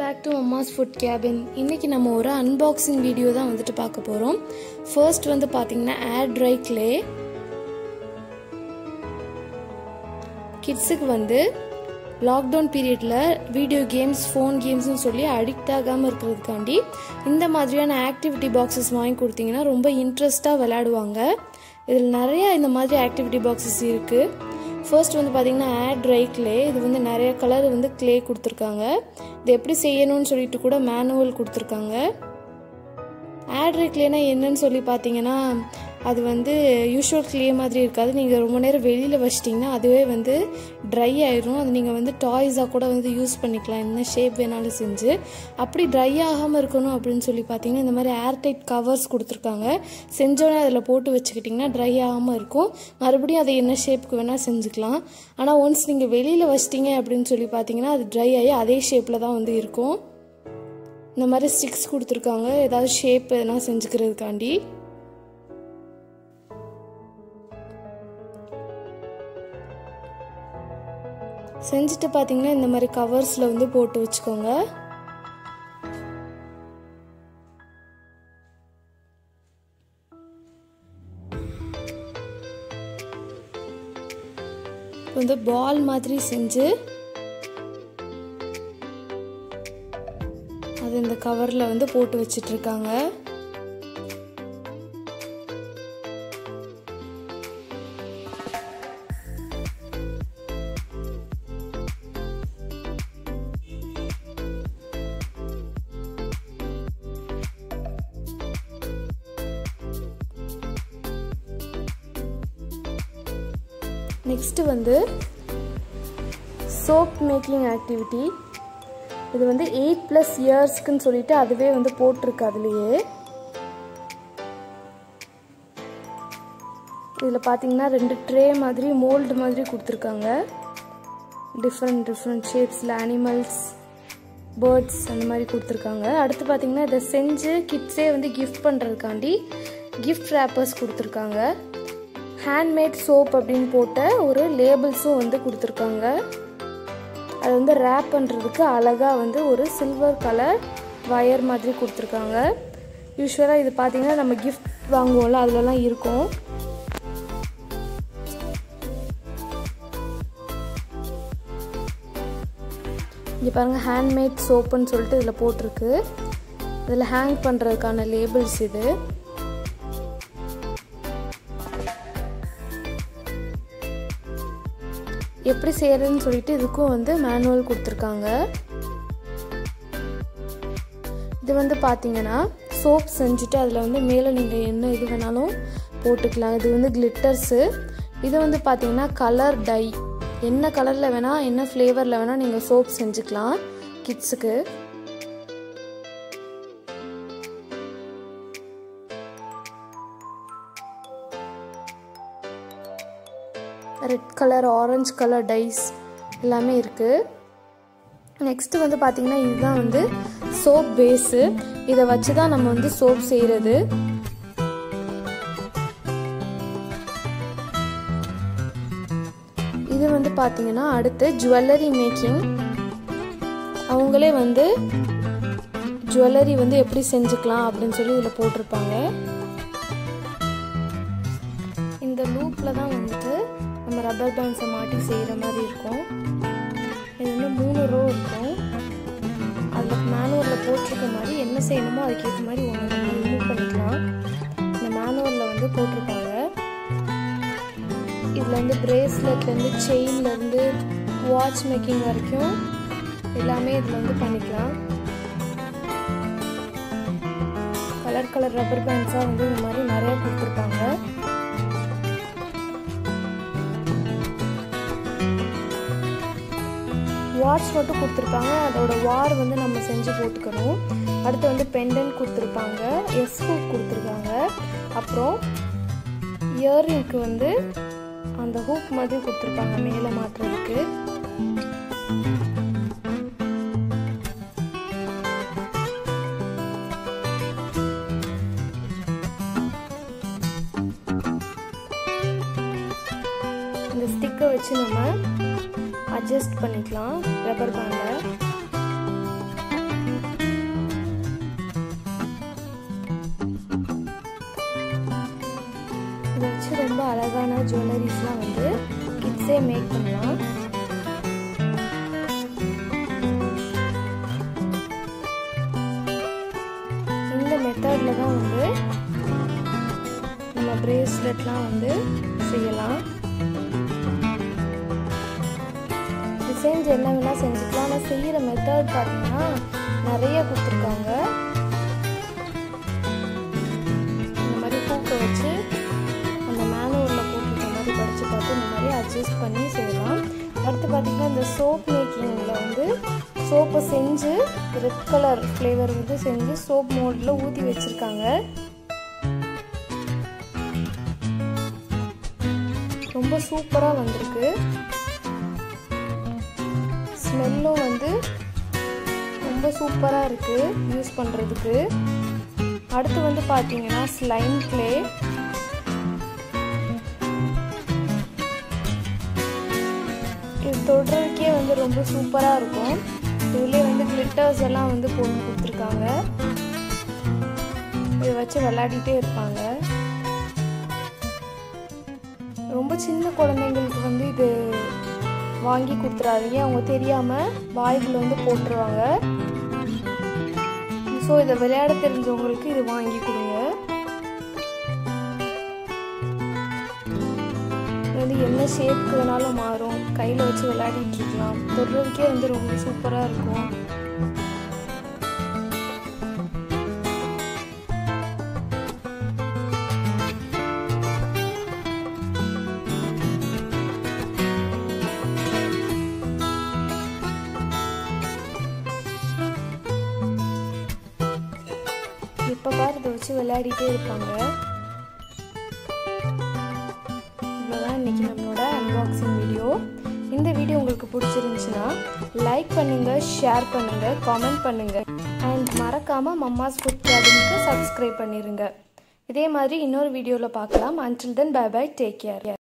back to Amma's food cabin இன்னைக்கு நம்ம ஒரு அன்பாக்சிங் வீடியோ தான் வந்துட்டு பார்க்க போகிறோம் ஃபர்ஸ்ட் வந்து பார்த்தீங்கன்னா ஏர் ட்ரை கிளே கிட்ஸுக்கு வந்து லாக்டவுன் பீரியடில் வீடியோ கேம்ஸ் ஃபோன் கேம்ஸ்னு சொல்லி அடிக்ட் ஆகாமல் இருக்கிறதுக்காண்டி இந்த மாதிரியான ஆக்டிவிட்டி பாக்ஸஸ் வாங்கி கொடுத்தீங்கன்னா ரொம்ப இன்ட்ரெஸ்ட்டாக விளையாடுவாங்க இதில் நிறையா இந்த மாதிரி ஆக்டிவிட்டி பாக்ஸஸ் இருக்குது ஃபர்ஸ்ட் வந்து பார்த்தீங்கன்னா ஏர் ட்ரை கிளே இது வந்து நிறைய கலர் வந்து கிளே கொடுத்துருக்காங்க இது எப்படி செய்யணும்னு சொல்லிட்டு கூட மேனுவல் கொடுத்துருக்காங்க ஏர் ட்ரை கிளேனா என்னன்னு சொல்லி பார்த்தீங்கன்னா அது வந்து யூஷுவல் கிளே மாதிரி இருக்காது நீங்கள் ரொம்ப நேரம் வெளியில் வச்சிட்டிங்கன்னா அதுவே வந்து ட்ரை ஆயிரும் அது நீங்கள் வந்து டாய்ஸாக கூட வந்து யூஸ் பண்ணிக்கலாம் என்ன ஷேப் வேணாலும் செஞ்சு அப்படி ட்ரை ஆகாமல் இருக்கணும் அப்படின்னு சொல்லி பார்த்தீங்கன்னா இந்த மாதிரி ஏர்டைட் கவர்ஸ் கொடுத்துருக்காங்க செஞ்சோடனே அதில் போட்டு வச்சுக்கிட்டிங்கன்னா ட்ரை ஆகாமல் இருக்கும் மறுபடியும் அதை என்ன ஷேப்புக்கு வேணால் செஞ்சுக்கலாம் ஆனால் ஒன்ஸ் நீங்கள் வெளியில் வச்சிட்டிங்க அப்படின்னு சொல்லி பார்த்தீங்கன்னா அது ட்ரை ஆகி அதே ஷேப்பில் தான் வந்து இருக்கும் இந்த மாதிரி ஸ்டிக்ஸ் கொடுத்துருக்காங்க ஏதாவது ஷேப் எதனா செஞ்சுக்கிறதுக்காண்டி செஞ்சுட்டு பார்த்தீங்கன்னா இந்த மாதிரி கவர்ஸில் வந்து போட்டு வச்சுக்கோங்க வந்து பால் மாதிரி செஞ்சு அது இந்த கவரில் வந்து போட்டு வச்சிட்டு இருக்காங்க நெக்ஸ்ட்டு வந்து சோப் மேக்கிங் ஆக்டிவிட்டி இது வந்து எயிட் ப்ளஸ் இயர்ஸ்க்குன்னு சொல்லிட்டு அதுவே வந்து போட்டிருக்கு அதுலேயே இதில் பார்த்தீங்கன்னா ரெண்டு ட்ரே மாதிரி மோல்டு மாதிரி கொடுத்துருக்காங்க டிஃப்ரெண்ட் டிஃப்ரெண்ட் ஷேப்ஸில் அனிமல்ஸ் பேர்ட்ஸ் அந்த மாதிரி கொடுத்துருக்காங்க அடுத்து பார்த்தீங்கன்னா இதை செஞ்சு கிட்ஸே வந்து கிஃப்ட் பண்ணுறதுக்காண்டி கிஃப்ட் ரேப்பர்ஸ் கொடுத்துருக்காங்க ஹேண்ட்மேட் சோப் அப்படின்னு போட்ட ஒரு லேபிள்ஸும் வந்து கொடுத்துருக்காங்க அது வந்து ரேப் பண்ணுறதுக்கு அழகாக வந்து ஒரு சில்வர் கலர் வயர் மாதிரி கொடுத்துருக்காங்க யூஸ்வலாக இது பார்த்தீங்கன்னா நம்ம கிஃப்ட் வாங்குவோம்ல அதுலலாம் இருக்கும் இங்கே பாருங்கள் ஹேண்ட்மேட் சோப்புன்னு சொல்லிட்டு இதில் போட்டிருக்கு இதில் ஹேங் பண்ணுறதுக்கான லேபிள்ஸ் இது எப்படி செய்யறதுன்னு சொல்லிட்டு இதுக்கும் வந்து மேனுவல் கொடுத்துருக்காங்க இது வந்து பார்த்தீங்கன்னா சோப் செஞ்சுட்டு அதில் வந்து மேலே நீங்கள் என்ன இது வேணாலும் போட்டுக்கலாம் இது வந்து கிளிட்டர்ஸு இது வந்து பார்த்தீங்கன்னா கலர் டை என்ன கலரில் வேணால் என்ன ஃப்ளேவரில் வேணால் நீங்கள் சோப் செஞ்சுக்கலாம் கிட்ஸுக்கு red colour orange colour dyes எல்லாமே இருக்குது நெக்ஸ்ட்டு வந்து பார்த்திங்கன்னா இதுதான் வந்து சோப் பேஸு இதை வச்சு தான் நம்ம வந்து சோப் செய்கிறது இது வந்து பார்த்தீங்கன்னா அடுத்து ஜுவல்லரி மேக்கிங் அவங்களே வந்து ஜுவல்லரி வந்து எப்படி செஞ்சுக்கலாம் அப்படின்னு சொல்லி இதில் போட்டிருப்பாங்க இந்த லூப்பில் தான் வந்துட்டு நம்ம ரப்பர் பேண்ட்ஸை மாட்டி செய்கிற மாதிரி இருக்கும் இது வந்து மூணு ரோ இருக்கும் அதில் மேனுவலில் போட்டிருக்க மாதிரி என்ன செய்யணுமோ அதுக்கேற்ற மாதிரி ஒன்று நம்ம ரிமூவ் பண்ணிக்கலாம் இந்த மேனுவலில் வந்து போட்டிருப்பாங்க இதில் வந்து பிரேஸ்லெட்லேருந்து செயின்லேருந்து வாட்ச் மேக்கிங் வரைக்கும் எல்லாமே இதில் வந்து பண்ணிக்கலாம் கலர் கலர் ரப்பர் பேண்ட்ஸாக வந்து இந்த மாதிரி நிறையா கொடுத்துருப்பாங்க வாட்ச் மட்டும் கொடுத்துருப்பாங்க அதோட வார் வந்து நம்ம செஞ்சு போட்டுக்கணும் அடுத்து வந்து பெண்டன் கொடுத்துருப்பாங்க எஸ் ஹூக் கொடுத்துருக்காங்க அப்புறம் இயர்ரிங்க்கு வந்து அந்த ஹூக் மாதிரி கொடுத்துருப்பாங்க மேலே மாட்டுறதுக்கு இந்த ஸ்டிக்கை வச்சு நம்ம அட்ஜஸ்ட் பண்ணிக்கலாம் ரப்பர் பேண்டை அழகான ஜுவல்லரிஸ்லாம் வந்து கிட்ஸே மேக் பண்ணலாம் இந்த மெத்தடில் தான் வந்து நம்ம பிரேஸ்லெட்லாம் வந்து செய்யலாம் டிசைன்ஸ் என்ன வேணால் செஞ்சுக்கலாம் ஆனால் செய்கிற மெத்தட் பார்த்தீங்கன்னா நிறைய கொடுத்துருக்காங்க இந்த மாதிரி பூக்கை வச்சு அந்த மேனுவலில் போட்டிருக்க மாதிரி படித்து பார்த்து இந்த மாதிரி அட்ஜஸ்ட் பண்ணி செய்யலாம் அடுத்து பார்த்திங்கன்னா இந்த சோப் மேக்கிங்கில் வந்து சோப்பை செஞ்சு ரெட் கலர் ஃப்ளேவர் வந்து செஞ்சு சோப் மோடில் ஊற்றி வச்சுருக்காங்க ரொம்ப சூப்பராக வந்திருக்கு ஸ்மெல்லும் வந்து ரொம்ப சூப்பராக இருக்குது யூஸ் பண்ணுறதுக்கு அடுத்து வந்து பார்த்தீங்கன்னா ஸ்லைம் கிளே இது தொடுறதுக்கே வந்து ரொம்ப சூப்பராக இருக்கும் இதுலேயே வந்து கிளிட்டர்ஸ் எல்லாம் வந்து போட்டு கொடுத்துருக்காங்க இதை வச்சு விளையாடிட்டே இருப்பாங்க ரொம்ப சின்ன குழந்தைங்களுக்கு வந்து இது வாங்கி கொடுத்துறாதீங்க அவங்க தெரியாமல் வாய்க்குள்ள வந்து போட்டுருவாங்க ஸோ இதை விளையாட தெரிஞ்சவங்களுக்கு இது வாங்கி கொடுங்க வந்து என்ன ஷேப்க்கு வேணாலும் மாறும் கையில் வச்சு விளையாடிட்டு இருக்கலாம் தொடுறதுக்கே வந்து ரொம்ப சூப்பராக இருக்கும் இப்போ பாரு இதை வச்சு விளையாடிட்டே இருப்பாங்க இவ்வளோதான் இன்னைக்கு நம்மளோட அன்பாக்சிங் வீடியோ இந்த வீடியோ உங்களுக்கு பிடிச்சிருந்துச்சுன்னா லைக் பண்ணுங்கள் ஷேர் பண்ணுங்கள் காமெண்ட் பண்ணுங்கள் அண்ட் மறக்காமல் மம்மாஸ் ஃபுட் கேபினுக்கு சப்ஸ்கிரைப் பண்ணிடுங்க இதே மாதிரி இன்னொரு வீடியோவில் பார்க்கலாம் until then bye bye take care